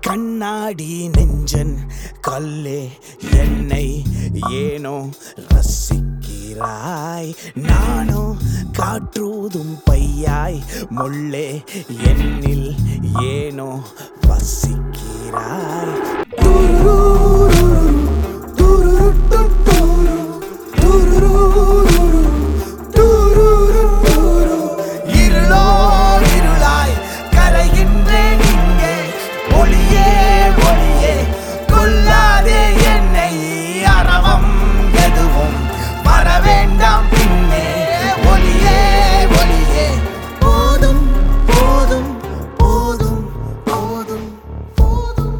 கண்ணாடி நெஞ்சன் கல்லே என்னை ஏனோ ரசிக்கிறாய் நானோ காற்றூதும் பையாய் முள்ளே என்னில் ஏனோ வசிக்கிறாய் துருருரு, துருருட்டுட்டுரு, துருருரு, துருருட்டுரு. இருளோ இருளாய் கரைகின்றேன் இங்கே ஒளியே ஒளியே கொல்லாதே என்னை அறவம் எதுவும் வர வேண்டாம் பின்னே ஒளியே ஒளியே போதும் போதும் போதும் போதும் போதும்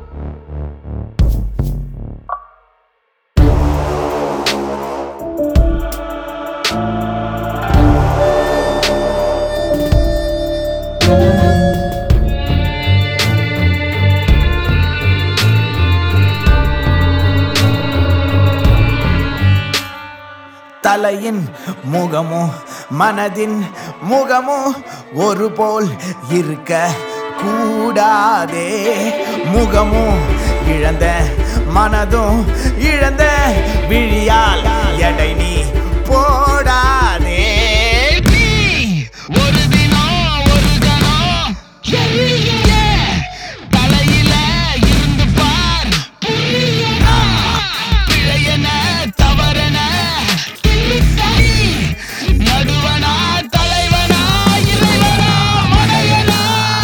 தலையின் முகமோ மனதின் முகமோ ஒரு போல் இருக்க கூடாதே முகமோ இழந்த மனதும் இழந்த விழியால் எடை நீ போடாதே நீ ஒரு தினம் ஒரு கணம் எரிய தலையில இருந்து பார் புரியனா பிழையன தவறன சரி நடுவனா தலைவனா இறைவனா மடையனா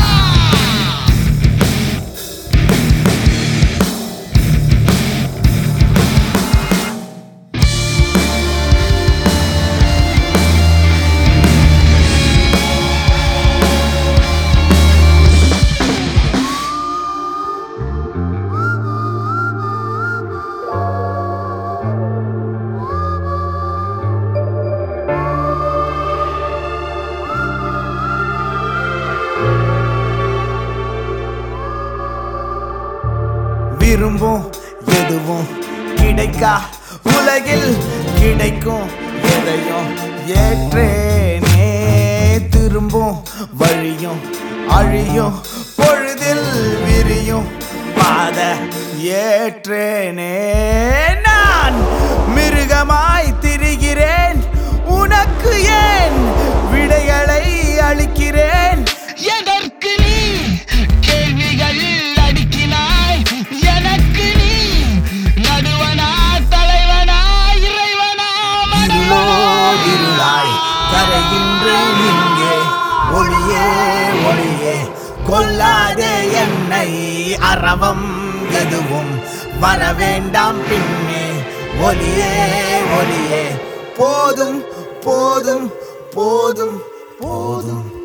விரும்பும் எதுவும் கிடைக்கா உலகில் கிடைக்கும் எதையும் ஏற்றேனே திரும்பும் வழியும் அழியும் பொழுதில் விரியும் பாத ஏற்றேனே நான் மிருகமாய் திரிகிறேன் உனக்கு ஏன் விடைகளை அளிக்கிறேன் எதற்கு நீ கேள்விகள் அடுக்கினாய் எனக்கு நீ நடுவனா தலைவனா இறைவனா இருளோ மடையனா? இருளாய் கரைகின்றேன் இங்கே ஒளியே ஒளியே கொல்லாதே என்னை அறவம் எதுவும் வர வேண்டாம் பின்னே ஒளியே ஒளியே போதும் போதும் போதும் போதும்